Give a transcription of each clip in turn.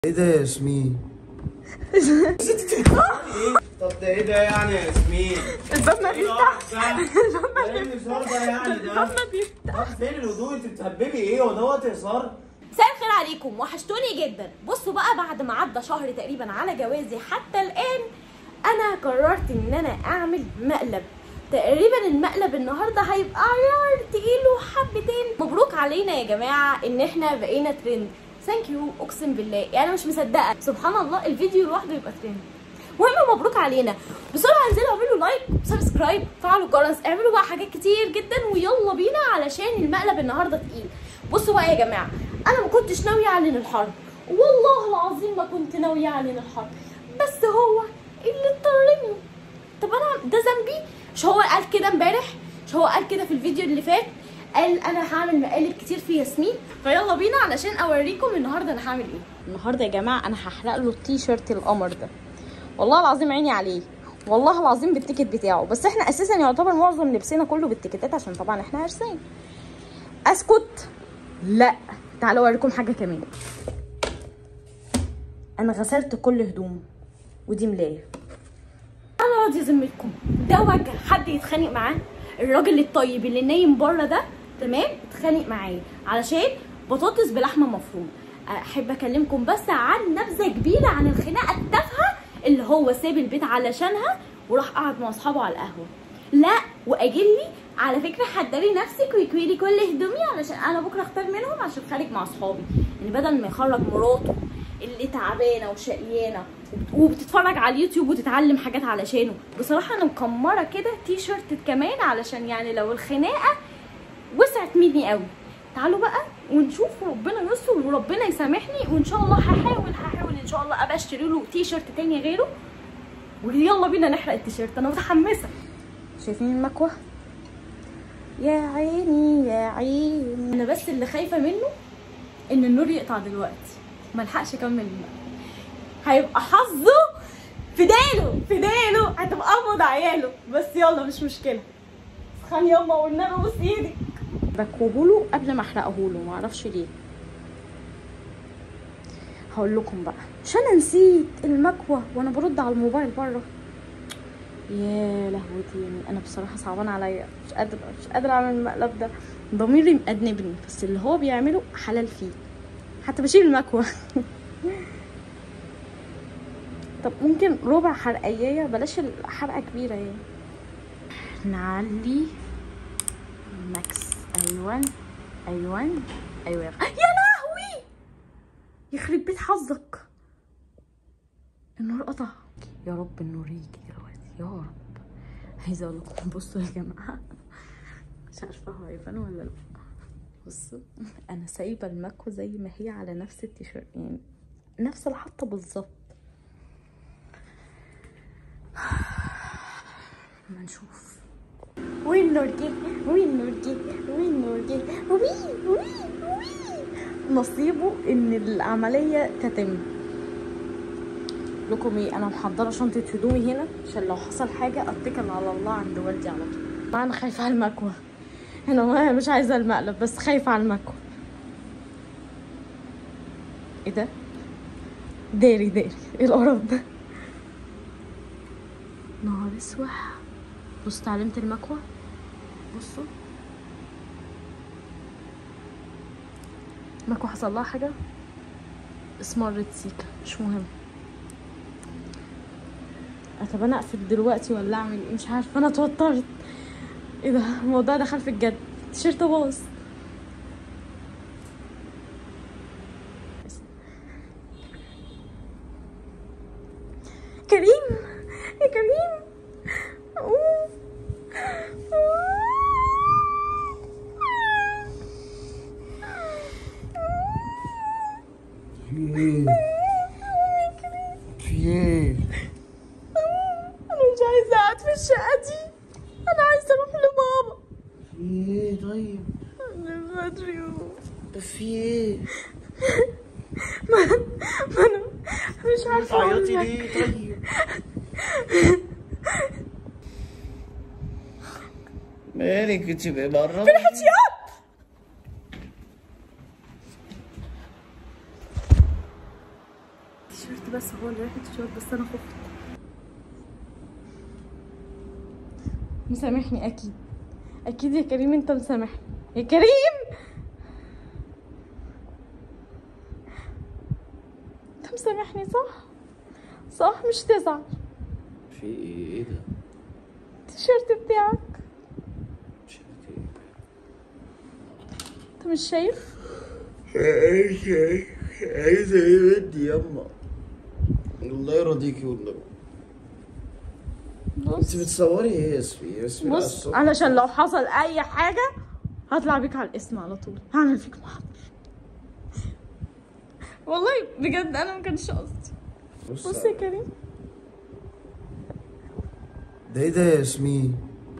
ايه ده يا ياسمين؟ طب ده ايه ده يعني يا ياسمين؟ الباب ما بيفتح ايه الهزار ده يعني ده؟ الباب ما بيفتح طب فين الهدوء انت بتهببي ايه هو دوت هزار؟ مساء الخير عليكم وحشتوني جدا بصوا بقى بعد ما عدى شهر تقريبا على جوازي حتى الان انا قررت ان انا اعمل مقلب تقريبا المقلب النهارده هيبقى عيار تقيل وحبتين مبروك علينا يا جماعه ان احنا بقينا ترند ثانك يو اقسم بالله يعني انا مش مصدقه سبحان الله الفيديو لوحده يبقى ترند المهم مبروك علينا بسرعه انزلوا اعملوا لايك سبسكرايب فعلوا الجرس اعملوا بقى حاجات كتير جدا ويلا بينا علشان المقلب النهارده تقيل بصوا بقى يا جماعه انا ما كنتش ناويه اعلن الحرب والله العظيم ما كنت ناويه اعلن الحرب بس هو اللي اضطرني طب انا ده ذنبي مش هو قال كده امبارح مش هو قال كده في الفيديو اللي فات قال انا هعمل مقالب كتير في ياسمين فيلا بينا علشان اوريكم النهارده انا هعمل ايه النهارده يا جماعه انا هحرق له التيشيرت القمر ده والله العظيم عيني عليه والله العظيم بالتيكت بتاعه بس احنا اساسا يعتبر معظم لبسنا كله بالتيكتات عشان طبعا احنا عرسان اسكت لا تعالوا اوريكم حاجه كمان انا غسلت كل هدومه ودي ملايه انا راضيه ذمتكم ده وجه حد يتخانق معاه الراجل الطيب اللي نايم بره ده تمام اتخانق معايا علشان بطاطس بلحمه مفرومه احب اكلمكم بس عن نبذه كبيره عن الخناقه التافهه اللي هو ساب البيت علشانها وراح قعد مع اصحابه على القهوه لا واجل لي على فكره حضري نفسك ويكوي لي كل هدومي علشان انا بكره اختار منهم عشان خارج مع اصحابي يعني بدل ما يخرج مراته اللي تعبانه وشقيانه وبتتفرج على اليوتيوب وتتعلم حاجات علشانه بصراحه انا مكمره كده تي شيرت كمان علشان يعني لو الخناقه وسعت مني قوي تعالوا بقى ونشوف ربنا يستر وربنا يسامحني وان شاء الله هحاول هحاول ان شاء الله ابقى اشتري له تي شيرت تاني غيره ويلا بينا نحرق التيشيرت انا متحمسه شايفين المكوه يا عيني يا عيني انا بس اللي خايفه منه ان النور يقطع دلوقتي ملحقش اكمل المقلب هيبقى حظه في ديله في ديله هتبقى قبض عياله بس يلا مش مشكله خان يما والنبي بص ايدك بكوهوله قبل ما احرقهوله معرفش ليه هقول لكم بقى مش انا نسيت المكوه وانا برد على الموبايل بره يا لهوتي يعني انا بصراحه صعبان عليا مش قادره مش قادره اعمل المقلب ده ضميري مأدبني بس اللي هو بيعمله حلال فيه حتى بشيل المكوه طب ممكن ربع حرقية بلاش الحرقة كبيرة يعني نعلي ماكس ايوان ايوان ايوه يا لهوي يخرب بيت حظك النور قطع يا رب النور يجي دلوقتي يا رب عايزه اقول لكم بصوا يا جماعه مش عارفه هو هيبان ولا لا بصوا انا سايبه المكوه زي ما هي على نفس التيشيرت يعني نفس الحطه بالظبط ما نشوف وين نورجي وين نورجي وين نورجي وي وي وي نصيبه ان العمليه تتم لكم ايه انا محضره شنطه هدومي هنا عشان لو حصل حاجه اتكل على الله عند والدي على طول انا خايفه على المكوه انا مش عايزه المقلب بس خايفه على المكوه ايه ده داري داري ايه القرف ده نهار اسوح بصوا اتعلمت المكوه بصوا المكوه حصل لها حاجه اسمرت سيكا مش مهم طب انا اقفل دلوقتي ولا اعمل ايه مش عارفه انا اتوترت ايه ده الموضوع دخل في الجد التيشيرت باظ كريم يا كريم أوه. في ايه؟ في ايه؟ انا مش عايزه اقعد في الشقه دي انا عايزه اروح لماما في ايه طيب؟ انا بدري ده في ايه؟ ما ما انا مش عارفه أقول بتعيطي لك. ليه طيب؟ مالك انت بره؟ ياب التيشيرت بس هو اللي رايح التيشيرت بس انا خفت مسامحني اكيد اكيد يا كريم انت مسامحني يا كريم انت مسامحني صح صح مش تزعل في ايه ايه ده؟ التيشيرت بتاعك شركة ايه؟ انت مش شايف ايش ايش عايزة ايه بدي يما الله يرضيكي والنبي انت بص بتصوري ايه يا اسمي يا اسمي لا بص الصبح. علشان لو حصل اي حاجه هطلع بيك على الاسم على طول هعمل فيك محضر والله بجد انا ما كانش قصدي بص يا كريم ده ايه ده يا ياسمين؟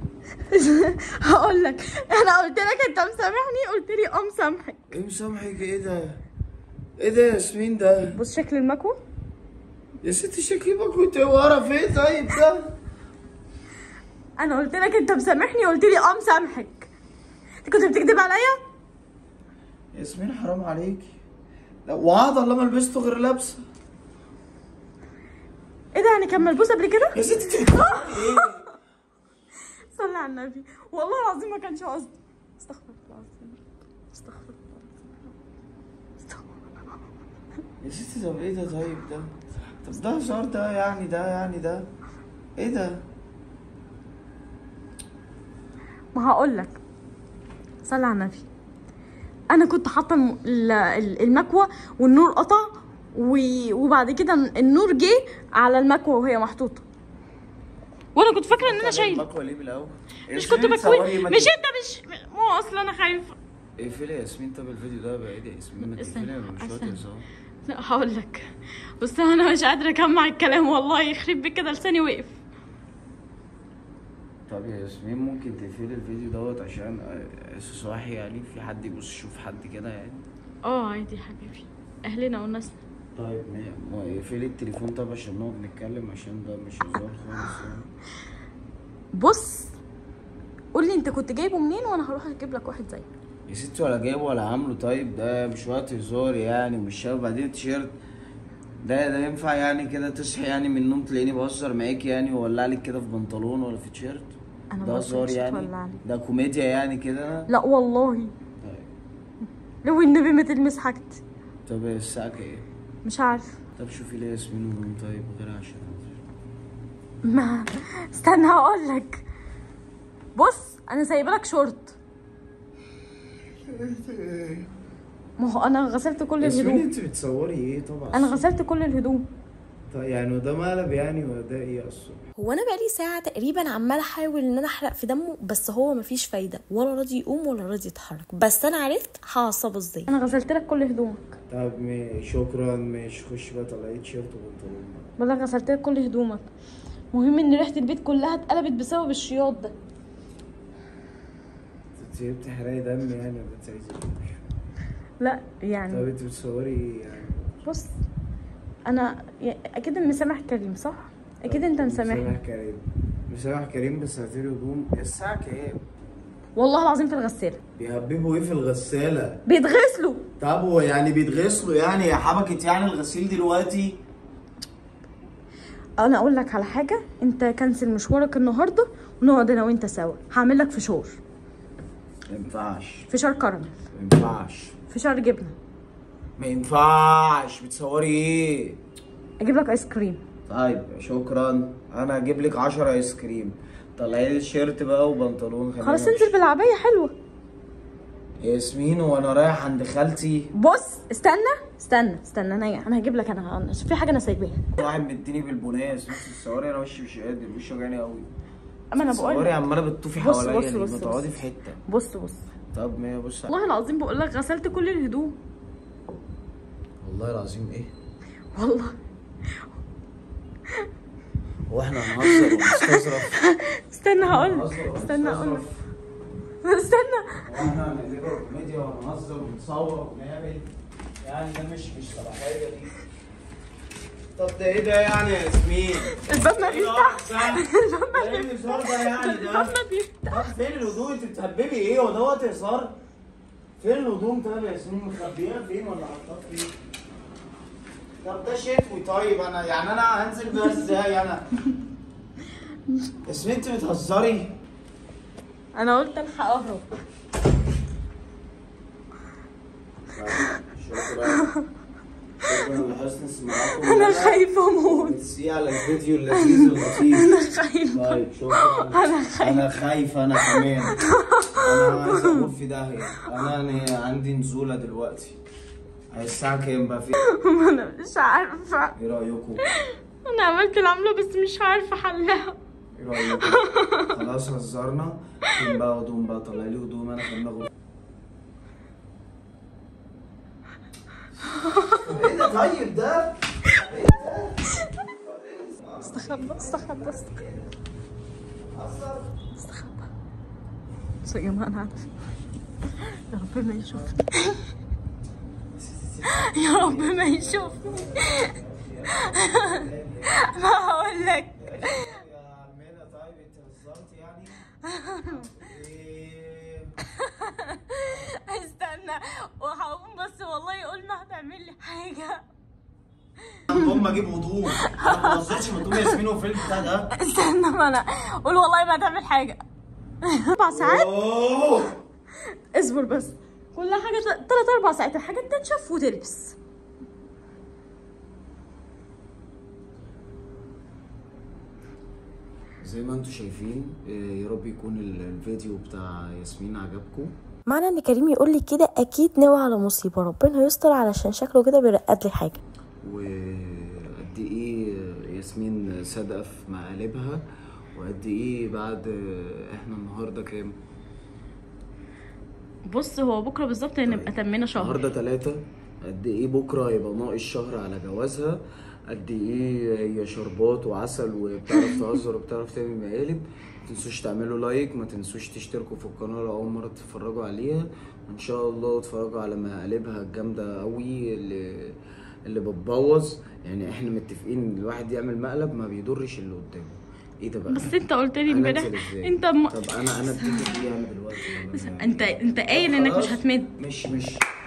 هقول لك انا قلت لك انت مسامحني قلت لي اه مسامحك ايه مسامحك ايه ده؟ ايه ده يا ياسمين ده؟ بص شكل المكوى يا ستي شكلي ما كنت ورا فين طيب ده؟ انا قلت لك انت مسامحني قلت لي اه مسامحك انت كنت بتكذب عليا ياسمين حرام عليكي لا وعد الله ما لبسته غير لابسه ايه ده يعني كان ملبوس قبل كده يا ستي انت بتقولي ايه؟ صلي على النبي والله العظيم ما كانش قصدي استغفر الله العظيم استغفر الله استغفر الله يا ستي طب ايه ده طيب ده؟ طب ده هزار ده يعني ده يعني ده ايه ده؟ ما هقول لك صلي على النبي انا كنت حاطه الم- ال- ال- المكوى والنور قطع و- وبعد كده النور جه على المكوى وهي محطوطه وانا كنت فاكره ان انا شايله بكوى ليه بالاول؟ مش كنت ياسمين بكوي تصوري ما مش ت- انت مش مو اصلا انا خايفه اقفلي يا ياسمين طب الفيديو ده بعيد يا ياسمين ما استنى، تقفلي أنا مش وقت استنى. هزار لا هقول لك بس انا مش قادره اجمع الكلام والله يخرب بيك كده لساني وقف طب يا ياسمين ممكن تقفلي الفيديو دوت عشان آه، صاحي يعني في حد يبص يشوف حد كده يعني اه عادي يا حبيبي اهلنا وناسنا طيب ما ما اقفلي التليفون طب عشان نقعد نتكلم عشان ده مش هزار خالص يعني بص قول لي انت كنت جايبه منين وانا هروح اجيب لك واحد زيه يا ستي ولا جايبه ولا عامله طيب ده مش وقت هزار يعني مش شباب بعدين التيشيرت ده ده ينفع يعني كده تصحي يعني من النوم تلاقيني بهزر معاكي يعني واولع لك كده في بنطلون ولا في تيشيرت انا ده ما هزار قلتلكش يعني تولع لي. ده كوميديا يعني كده لا والله طيب لو النبي ما تلمس حاجتي طب هي الساعة كام؟ مش عارف طب شوفي لي ياسمين ونوم طيب غير عشان ما استنى هقول لك بص انا سايبه لك شورت ما هو انا غسلت كل ياسمين الهدوم انت بتصوري ايه طبعا انا غسلت كل الهدوم طيب يعني وده مقلب يعني وده ايه الصبح هو انا بقالي ساعه تقريبا عماله احاول ان انا احرق في دمه بس هو مفيش فايده ولا راضي يقوم ولا راضي يتحرك بس انا عرفت هعصبه ازاي انا غسلت لك كل هدومك طب ما- شكرا ماشي خش بقى طلعي تيشيرت وبنطلون بقى. بقول لك غسلت لك كل هدومك مهم ان ريحه البيت كلها اتقلبت بسبب الشياط ده انت إيه بتحرقي دم يعني ولا انت عايزه ايه؟ لا طب يعني انت بتصوري ايه يعني بص انا يا- اكيد مسامح كريم صح اكيد انت مسامحني مسامح كريم مسامح كريم بس هاتيلي هدوم الساعة كام؟ والله العظيم في الغساله بيهببوا ايه في الغسالة؟ بيتغسلوا طب هو يعني بيتغسلوا يعني يا حبكت يعني الغسيل دلوقتي؟ انا اقول لك على حاجه انت كنسل مشوارك النهارده ونقعد انا وانت سوا هعمل لك فشار ما ينفعش فشار كراميل ما ينفعش فشار جبنه ما ينفعش بتصوري ايه؟ اجيب لك ايس كريم طيب شكرا انا هجيب لك 10 ايس كريم طلعي لي الشيرت بقى وبنطلون خلينا خلاص نمشي. انزل بالعبايه حلوه ياسمين وانا رايح عند خالتي بص استنى استنى استنى انا انا هجيب لك انا أنا- في حاجه انا سايباها واحد مديني بالبنيه يا ست تصوري انا وشي مش قادر وشي وجعني قوي اما انا بقول تصوري لك عماله بتطوفي بص- حواليا بص- ليه؟ بص- ما بص. تقعدي في حته بص بص طب ما بص والله العظيم بقول لك غسلت كل الهدوم والله العظيم ايه والله هو احنا هنهزر ونستظرف استنى هقول هنهزر لك استنى اقول لك ونستظرف. استنى هو احنا هنقلبها كوميديا ونهزر ونصور ونعمل يعني ده مش مش صلاحيه دي طب ده ايه ده يعني يا ياسمين؟ الباب ما بيفتحش ده ايه الهزار ده يعني الباب ده؟ ما بيفتحش طب فين الهدوم انت بتهببي ايه هو دوت هزار؟ فين الهدوم طيب يا ياسمين مخبيها فين ولا حطاها فين؟ طب ده شتوي طيب انا يعني انا هنزل بيها ازاي انا ياسمين انت بتهزري انا قلت الحق اهرب شكرا شكرا لحسن استماعكم انا خايفه اموت ميرسي على الفيديو اللذيذ اللطيف انا خايفه طيب شكرا أنا خايف. انا خايف انا كمان انا عايز اروح في داهيه انا أنا عندي نزوله دلوقتي هي الساعه كام بقى في انا مش عارفه ايه رايكم انا عملت العمله بس مش عارفه حلها ايه رايكم خلاص هزرنا فين بقى هدوم بقى طلع لي هدوم انا في دماغي ايه ده طيب ده استخبى استخبى استخبى استخبى بس يا جماعه انا عارفه يا رب ما يشوفني يا رب ما يشوفني ما هقول لك يا عمنا طيب انت هزرت يعني إيه؟ استنى وهقوم بس والله يقول ما هتعمل لي حاجه هقوم اجيب هدوم انا ما بهزرش من هدوم ياسمين وفيلم بتاع ده استنى ما انا قول والله ما هتعمل حاجه اربع ساعات اوه اصبر بس كل حاجه تلات اربع ساعات الحاجات تنشف وتلبس زي ما انتم شايفين إيه، يا رب يكون ال- الفيديو بتاع ياسمين عجبكم معنى ان كريم يقول لي كده اكيد ناوي على مصيبه ربنا يستر علشان شكله كده بيرقد لي حاجه وقد ايه ياسمين صادقه في مقالبها وقد ايه بعد احنا النهارده كام بص هو بكره بالظبط نبقى تمينا شهر النهارده ثلاثة قد ايه بكره هيبقى ناقص شهر على جوازها قد ايه هي شربات وعسل وبتعرف تهزر وبتعرف تعمل مقالب ما تنسوش تعملوا لايك ما تنسوش تشتركوا في القناه لو اول مره تتفرجوا عليها وان شاء الله اتفرجوا على مقالبها الجامده قوي اللي اللي بتبوظ يعني احنا متفقين الواحد يعمل مقلب ما بيضرش اللي قدامه ايه ده بقى بس انت قلت لي أنا امبارح أنزل إزاي؟ انت م... طب انا انا اديك ايه انا دلوقتي ولا أنا- انت انت قايل انك مش خلاص؟ هتمد مش مش